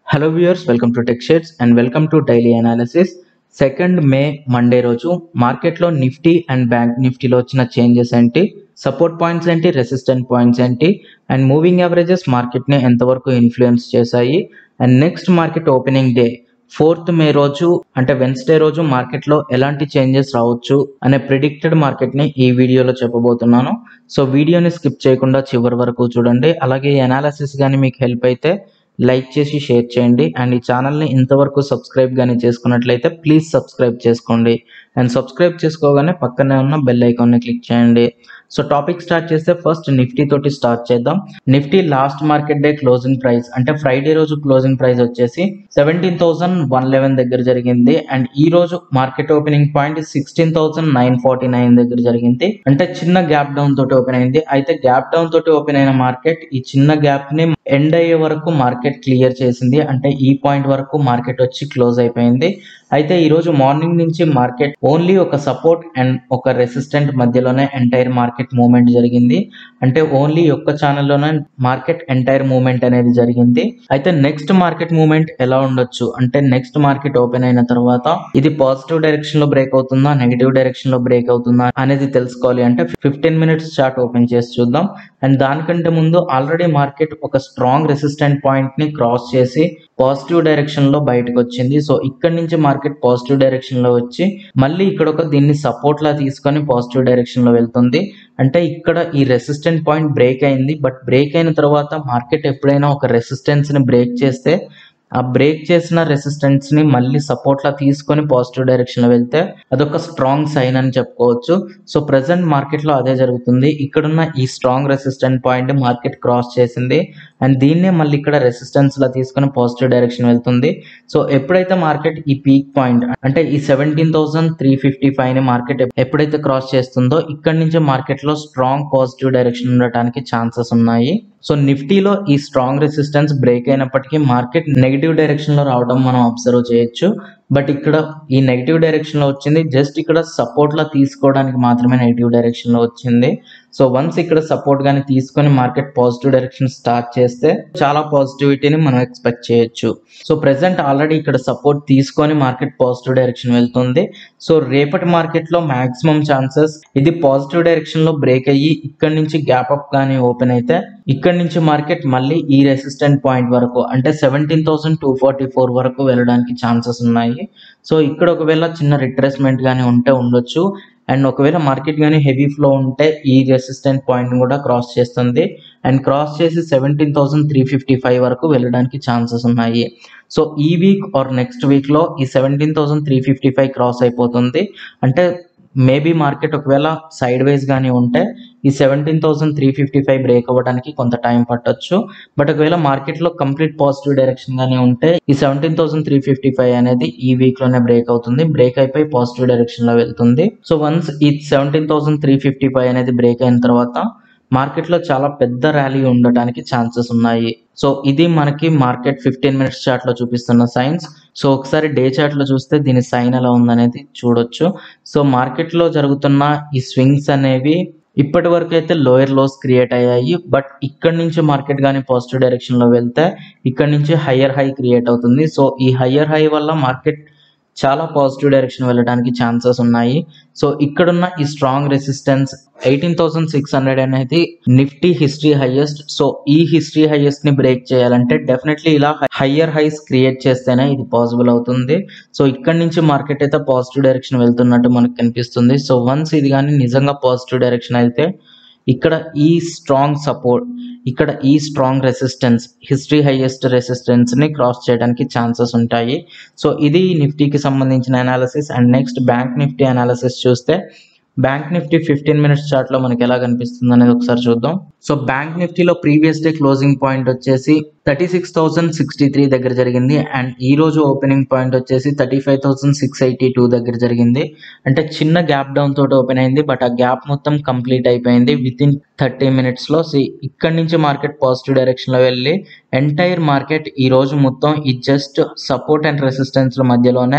hello viewers welcome to tech shares and welcome to daily analysis second May Monday రోజు మార్కెట్లో Nifty and bank నిఫ్టీలో వచ్చిన changes ఏంటి support points ఏంటి resistant points ఏంటి and moving averages మార్కెట్ని ఎంతవరకు ఇన్ఫ్లుయెన్స్ చేశాయి and next market opening day fourth May రోజు అంటే వెన్స్డే రోజు మార్కెట్లో ఎలాంటి చేంజెస్ రావచ్చు అనే ప్రిడిక్టెడ్ మార్కెట్ని ఈ వీడియోలో చెప్పబోతున్నాను సో వీడియోని స్కిప్ చేయకుండా చివరి వరకు చూడండి అలాగే ఈ అనాలిసిస్ కానీ మీకు హెల్ప్ అయితే లైక్ చేసి షేర్ చేయండి అండ్ ఈ ఛానల్ని ఇంతవరకు సబ్స్క్రైబ్ కానీ చేసుకున్నట్లయితే ప్లీజ్ సబ్స్క్రైబ్ చేసుకోండి అండ్ సబ్స్క్రైబ్ చేసుకోగానే పక్కనే ఉన్న బెల్ ఐకాన్ని క్లిక్ చేయండి సో టాపిక్ స్టార్ట్ చేస్తే ఫస్ట్ నిఫ్టీ తోటి స్టార్ట్ చేద్దాం Nifty last market day closing price అంటే ఫ్రైడే రోజు క్లోజింగ్ ప్రైస్ వచ్చేసి సెవెంటీన్ థౌసండ్ వన్ లెవెన్ దగ్గర జరిగింది అండ్ ఈ రోజు market opening point sixteen thousand nine forty nine దగ్గర జరిగింది అంటే చిన్న గ్యాప్ డౌన్ తోటి ఓపెన్ అయింది అయితే గ్యాప్ డౌన్ తోటి ఓపెన్ అయిన మార్కెట్ ఈ చిన్న గ్యాప్ ని ఎండ్ అయ్యే వరకు మార్కెట్ క్లియర్ చేసింది అంటే ఈ పాయింట్ వరకు మార్కెట్ వచ్చి క్లోజ్ అయిపోయింది అయితే ఈ రోజు మార్నింగ్ నుంచి మార్కెట్ ఓన్లీ ఒక సపోర్ట్ అండ్ ఒక రెసిస్టెంట్ మధ్యలోనే ఎంటైర్ మార్కెట్ మూవ్మెంట్ జరిగింది అంటే ఓన్లీ ఒక్క ఛానల్లోనే మార్కెట్ ఎంటైర్ మూవ్మెంట్ అనేది జరిగింది అయితే నెక్స్ట్ మార్కెట్ మూవ్మెంట్ ఎలా ఉండొచ్చు అంటే నెక్స్ట్ మార్కెట్ ఓపెన్ అయిన తర్వాత ఇది పాజిటివ్ డైరెక్షన్ లో బ్రేక్ అవుతుందా నెగిటివ్ డైరెక్షన్ లో బ్రేక్ అవుతుందా అనేది తెలుసుకోవాలి అంటే ఫిఫ్టీన్ మినిట్స్ చార్ట్ ఓపెన్ చేసి చూద్దాం అండ్ దానికంటే ముందు ఆల్రెడీ మార్కెట్ ఒక స్ట్రాంగ్ రెసిస్టెంట్ పాయింట్ ని క్రాస్ చేసి పాజిటివ్ డైరెక్షన్ లో బయటకు వచ్చింది సో ఇక్కడ నుంచి మార్కెట్ పాజిటివ్ డైరెక్షన్ లో వచ్చి మళ్ళీ ఇక్కడ ఒక దీన్ని సపోర్ట్ లా తీసుకొని పాజిటివ్ డైరెక్షన్ లో వెళ్తుంది అంటే ఇక్కడ ఈ రెసిస్టెంట్ పాయింట్ బ్రేక్ అయింది బట్ బ్రేక్ అయిన తర్వాత మార్కెట్ ఎప్పుడైనా ఒక రెసిస్టెన్స్ ని బ్రేక్ చేస్తే ఆ బ్రేక్ చేసిన రెసిస్టెన్స్ ని మళ్ళీ సపోర్ట్ లా తీసుకొని పాజిటివ్ డైరెక్షన్ లో వెళ్తే అదొక స్ట్రాంగ్ సైన్ అని చెప్పుకోవచ్చు సో ప్రెసెంట్ మార్కెట్ లో అదే జరుగుతుంది ఇక్కడున్న ఈ strong resistant point market cross చేసింది అండ్ దీన్నే మళ్ళీ ఇక్కడ రెసిస్టెన్స్ లా తీసుకొని పాజిటివ్ డైరెక్షన్ వెళ్తుంది సో ఎప్పుడైతే మార్కెట్ ఈ పీక్ పాయింట్ అంటే ఈ seventeen thousand three fifty five ని మార్కెట్ ఎప్పుడైతే క్రాస్ చేస్తుందో ఇక్కడ నుంచి మార్కెట్ లో స్ట్రాంగ్ పాజిటివ్ డైరెక్షన్ ఉండటానికి ఛాన్సెస్ ఉన్నాయి సో నిఫ్టీలో ఈ స్ట్రాంగ్ రెసిస్టెన్స్ బ్రేక్ అయినప్పటికీ మార్కెట్ నెగిటివ్ డైరెక్షన్ లో రావడం మనం అబ్జర్వ్ చేయొచ్చు బట్ ఇక్కడ ఈ నెగిటివ్ డైరెక్షన్ లో వచ్చింది జస్ట్ ఇక్కడ సపోర్ట్ లా తీసుకోవడానికి మాత్రమే నెగిటివ్ డైరెక్షన్ లో వచ్చింది సో వన్స్ ఇక్కడ సపోర్ట్ గాని తీసుకొని మార్కెట్ పాజిటివ్ డైరెక్షన్ స్టార్ట్ చేస్తే చాలా పాజిటివిటీని మనం ఎక్స్పెక్ట్ చేయొచ్చు సో ప్రెసెంట్ ఆల్రెడీ ఇక్కడ సపోర్ట్ తీసుకొని మార్కెట్ పాజిటివ్ డైరెక్షన్ వెళ్తుంది సో రేపటి మార్కెట్ లో మాక్సిమం ఛాన్సెస్ ఇది పాజిటివ్ డైరెక్షన్ లో బ్రేక్ అయ్యి ఇక్కడ నుంచి గ్యాప్ అప్ కానీ ఓపెన్ అయితే ఇక్కడ నుంచి మార్కెట్ మళ్ళీ ఈ రెసిస్టెంట్ పాయింట్ వరకు అంటే seventeen thousand two forty four వరకు వెళ్ళడానికి ఛాన్సెస్ ఉన్నాయి సో ఇక్కడ ఒకవేళ చిన్న రిట్రేస్మెంట్ కానీ ఉంటే ఉండొచ్చు అండ్ ఒకవేళ మార్కెట్ కానీ హెవీ ఫ్లో ఉంటే ఈ రెసిస్టెంట్ పాయింట్ కూడా క్రాస్ చేస్తుంది అండ్ క్రాస్ చేసి seventeen thousand three fifty five వరకు వెళ్ళడానికి ఛాన్సెస్ ఉన్నాయి సో ఈ వీక్ ఆర్ నెక్స్ట్ వీక్లో ఈ seventeen thousand three fifty five cross అయిపోతుంది అంటే మేబీ మార్కెట్ ఒకవేళ సైడ్ వైజ్ కానీ ఉంటే ఈ seventeen thousand three fifty five break అవ్వడానికి కొంత టైం పట్టొచ్చు బట్ ఒకవేళ మార్కెట్లో కంప్లీట్ పాజిటివ్ డైరెక్షన్ గానీ ఉంటే ఈ seventeen thousand three fifty five అనేది ఈ వీక్ లోనే బ్రేక్ అవుతుంది బ్రేక్ అయిపోయి పాజిటివ్ డైరెక్షన్ లో వెళ్తుంది సో వన్స్ ఈ seventeen thousand three fifty five అనేది బ్రేక్ అయిన తర్వాత మార్కెట్లో చాలా పెద్ద ర్యాలీ ఉండటానికి ఛాన్సెస్ ఉన్నాయి సో ఇది మనకి మార్కెట్ ఫిఫ్టీన్ మినిట్స్ చార్ట్ లో చూపిస్తున్న సైన్స్ సో ఒకసారి డే చార్ట్ లో చూస్తే దీని సైన్ ఎలా ఉందనేది చూడొచ్చు సో మార్కెట్ లో జరుగుతున్న ఈ స్వింగ్స్ అనేవి ఇప్పటి వరకు అయితే లోయర్ లోస్ క్రియేట్ అయ్యాయి బట్ ఇక్కడ నుంచి మార్కెట్ కానీ పాజిటివ్ డైరెక్షన్ లో వెళ్తే ఇక్కడ నుంచి హయ్యర్ హై క్రియేట్ అవుతుంది సో ఈ హయ్యర్ హై వల్ల మార్కెట్ చాలా పాజిటివ్ డైరెక్షన్ వెళ్ళడానికి ఛాన్సెస్ ఉన్నాయి సో ఇక్కడున్న ఈ strong resistance eighteen thousand six hundred అనేది నిఫ్టీ హిస్టరీ హైయెస్ట్ సో ఈ హిస్టరీ హైయెస్ట్ ని బ్రేక్ చేయాలంటే డెఫినెట్లీ ఇలా హయ్యర్ హైస్ క్రియేట్ చేస్తేనే ఇది పాసిబుల్ అవుతుంది సో ఇక్కడ నుంచి మార్కెట్ అయితే పాజిటివ్ డైరెక్షన్ వెళ్తున్నట్టు మనకు కనిపిస్తుంది సో వన్స్ ఇది కానీ నిజంగా పాజిటివ్ డైరెక్షన్ అయితే ఇక్కడ ఈ స్ట్రాంగ్ సపోర్ట్ ఇక్కడ ఈ strong resistance history highest resistance ని క్రాస్ చేయడానికి ఛాన్సెస్ ఉంటాయి సో ఇది నిఫ్టీకి సంబంధించిన analysis and next bank Nifty analysis చూస్తే bank Nifty fifteen minutes chart లో మనకి ఎలా కనిపిస్తుంది అనేది ఒకసారి చూద్దాం సో బ్యాంక్ నిఫ్టీలో ప్రీవియస్ డే క్లోజింగ్ పాయింట్ వచ్చేసి thirty six thousand sixty three దగ్గర జరిగింది అండ్ ఈ రోజు ఓపెనింగ్ పాయింట్ వచ్చేసి thirty five thousand six eighty two దగ్గర జరిగింది అంటే చిన్న గ్యాప్ డౌన్ తోటి ఓపెన్ అయింది బట్ ఆ గ్యాప్ మొత్తం కంప్లీట్ అయిపోయింది విత్ ఇన్ థర్టీ మినిట్స్ లో సి ఇక్కడ నుంచి మార్కెట్ పాజిటివ్ డైరెక్షన్ లో వెళ్ళి ఎంటైర్ మార్కెట్ ఈ రోజు మొత్తం ఈ జస్ట్ సపోర్ట్ అండ్ రెసిస్టెన్స్ మధ్యలోనే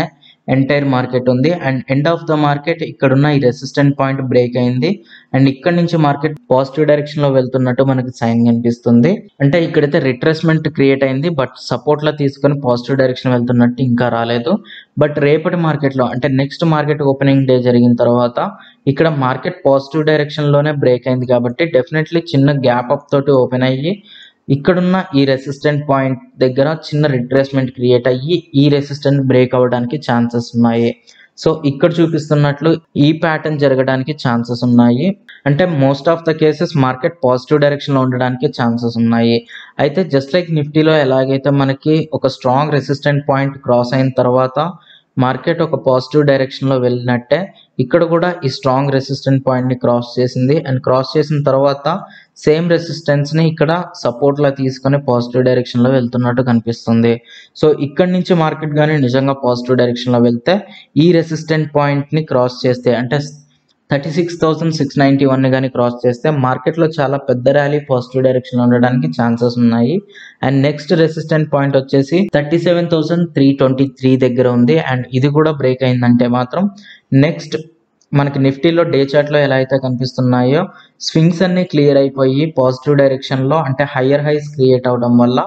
ఎంటైర్ మార్కెట్ ఉంది and end of the market ఇక్కడున్న ఈ రెసిస్టెంట్ పాయింట్ బ్రేక్ అయింది అండ్ ఇక్కడ నుంచి మార్కెట్ పాజిటివ్ డైరెక్షన్ లో వెళ్తున్నట్టు మనకి సైన్ కనిపిస్తుంది అంటే ఇక్కడైతే రిట్రేస్మెంట్ క్రియేట్ అయింది బట్ సపోర్ట్ లో తీసుకొని పాజిటివ్ డైరెక్షన్ వెళ్తున్నట్టు ఇంకా రాలేదు బట్ రేపటి మార్కెట్ లో అంటే నెక్స్ట్ మార్కెట్ ఓపెనింగ్ డే జరిగిన తర్వాత ఇక్కడ మార్కెట్ పాజిటివ్ డైరెక్షన్ లోనే బ్రేక్ అయింది కాబట్టి డెఫినెట్లీ చిన్న గ్యాప్ అప్ తోటి ఓపెన్ అయ్యి ఇక్కడున్న ఈ రెసిస్టెంట్ పాయింట్ దగ్గర చిన్న రిట్రేస్మెంట్ క్రియేట్ అయ్యి ఈ రెసిస్టెంట్ బ్రేక్ అవ్వడానికి ఛాన్సెస్ ఉన్నాయి సో ఇక్కడ చూపిస్తున్నట్లు ఈ ప్యాటర్న్ జరగడానికి ఛాన్సెస్ ఉన్నాయి అంటే most of the cases market positive direction లో ఉండడానికి ఛాన్సెస్ ఉన్నాయి అయితే జస్ట్ లైక్ నిఫ్టీలో ఎలాగైతే మనకి ఒక స్ట్రాంగ్ రెసిస్టెంట్ పాయింట్ క్రాస్ అయిన తర్వాత మార్కెట్ ఒక పాజిటివ్ డైరెక్షన్ లో వెళ్ళినట్టే ఇక్కడ కూడా ఈ స్ట్రాంగ్ రెసిస్టెంట్ పాయింట్ ని క్రాస్ చేసింది అండ్ క్రాస్ చేసిన తర్వాత సేమ్ రెసిస్టెన్స్ ని ఇక్కడ సపోర్ట్ లా తీసుకొని పాజిటివ్ డైరెక్షన్ లో వెళ్తున్నట్టు కనిపిస్తుంది సో ఇక్కడ నుంచి మార్కెట్ కానీ నిజంగా పాజిటివ్ డైరెక్షన్ లో వెళ్తే ఈ రెసిస్టెంట్ పాయింట్ ని క్రాస్ చేస్తే అంటే thirty six thousand six ninety one కానీ క్రాస్ చేస్తే మార్కెట్లో చాలా పెద్ద ర్యాలీ పాజిటివ్ డైరెక్షన్లో ఉండడానికి ఛాన్సెస్ ఉన్నాయి అండ్ నెక్స్ట్ రెసిస్టెంట్ పాయింట్ వచ్చేసి thirty seven thousand three twenty three దగ్గర ఉంది అండ్ ఇది కూడా బ్రేక్ అయిందంటే మాత్రం నెక్స్ట్ మనకి నిఫ్టీలో డే చార్ట్లో ఎలా అయితే కనిపిస్తున్నాయో స్వింగ్స్ అన్ని క్లియర్ అయిపోయి పాజిటివ్ డైరెక్షన్లో అంటే హయ్యర్ హైస్ క్రియేట్ అవడం వల్ల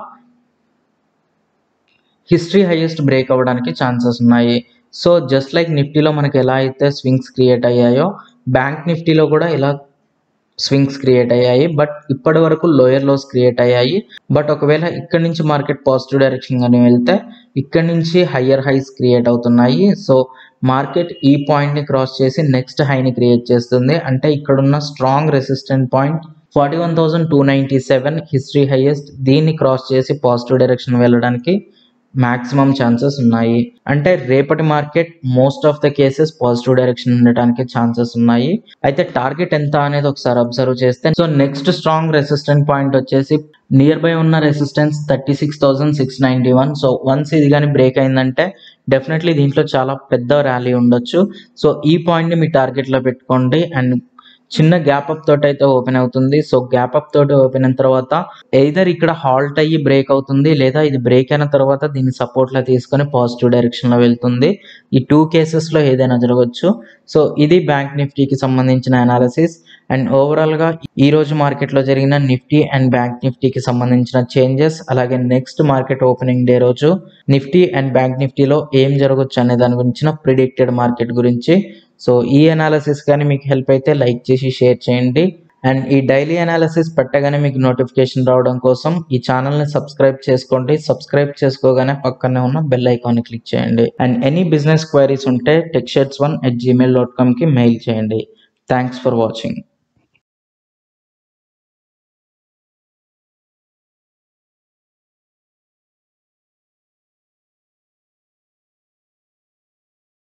హిస్టరీ హైయెస్ట్ బ్రేక్ అవ్వడానికి ఛాన్సెస్ ఉన్నాయి సో జస్ట్ లైక్ నిఫ్టీలో మనకి ఎలా అయితే స్వింగ్స్ క్రియేట్ అయ్యాయో బ్యాంక్ నిఫ్టీలో కూడా ఇలా స్వింగ్స్ క్రియేట్ అయ్యాయి బట్ ఇప్పటి వరకు లోయర్ లోస్ క్రియేట్ అయ్యాయి బట్ ఒకవేళ ఇక్కడ నుంచి మార్కెట్ పాజిటివ్ డైరెక్షన్ కానీ వెళ్తే ఇక్కడ నుంచి హయ్యర్ హైస్ క్రియేట్ అవుతున్నాయి సో మార్కెట్ ఈ పాయింట్ ని క్రాస్ చేసి నెక్స్ట్ హైని క్రియేట్ చేస్తుంది అంటే ఇక్కడున్న strong resistant point forty one thousand two ninety seven history highest దీన్ని క్రాస్ చేసి పాజిటివ్ డైరెక్షన్ వెళ్ళడానికి మాక్సిమం ఛాన్సెస్ ఉన్నాయి అంటే రేపటి market most of the cases positive direction ఉండటానికి ఛాన్సెస్ ఉన్నాయి అయితే టార్గెట్ ఎంత అనేది ఒకసారి అబ్జర్వ్ చేస్తే so next strong resistant point వచ్చేసి నియర్ బై ఉన్న resistance thirty six thousand six ninety one so once ఇది కానీ బ్రేక్ అయిందంటే డెఫినెట్లీ దీంట్లో చాలా పెద్ద ర్యాలీ ఉండొచ్చు సో ఈ పాయింట్ని మీ టార్గెట్లో పెట్టుకోండి అండ్ చిన్న గ్యాప్ అప్ తోటి అయితే ఓపెన్ అవుతుంది సో గ్యాప్ అప్ తోటి ఓపెన్ అయిన తర్వాత ఎయిదర్ ఇక్కడ హాల్ట్ అయ్యి బ్రేక్ అవుతుంది లేదా ఇది బ్రేక్ అయిన తర్వాత దీన్ని సపోర్ట్ లా తీసుకొని పాజిటివ్ డైరెక్షన్ లో వెళ్తుంది ఈ టూ కేసెస్ లో ఏదైనా జరగవచ్చు సో ఇది బ్యాంక్ నిఫ్టీకి సంబంధించిన అనాలిసిస్ అండ్ ఓవరాల్ గా ఈ రోజు మార్కెట్ లో జరిగిన నిఫ్టీ అండ్ బ్యాంక్ నిఫ్టీకి సంబంధించిన చేంజెస్ అలాగే నెక్స్ట్ మార్కెట్ ఓపెనింగ్ డే రోజు నిఫ్టీ అండ్ బ్యాంక్ నిఫ్టీలో ఏం జరగవచ్చు అనే దాని గురించిన ప్రిడిక్టెడ్ మార్కెట్ గురించి సో ఈ అనాలిసిస్ కానీ మీకు హెల్ప్ అయితే లైక్ చేసి షేర్ చేయండి అండ్ ఈ డైలీ అనాలిసిస్ పెట్టగానే మీకు నోటిఫికేషన్ రావడం కోసం ఈ ఛానల్ని సబ్స్క్రైబ్ చేసుకోండి సబ్స్క్రైబ్ చేసుకోగానే పక్కనే ఉన్న బెల్ ఐకాన్ని క్లిక్ చేయండి అండ్ ఎనీ బిజినెస్ క్వైరీస్ ఉంటే టెక్షర్ట్స్ వన్ అట్ జీమెయిల్ డాట్ కామ్కి మెయిల్ చేయండి థ్యాంక్స్ ఫర్ వాచింగ్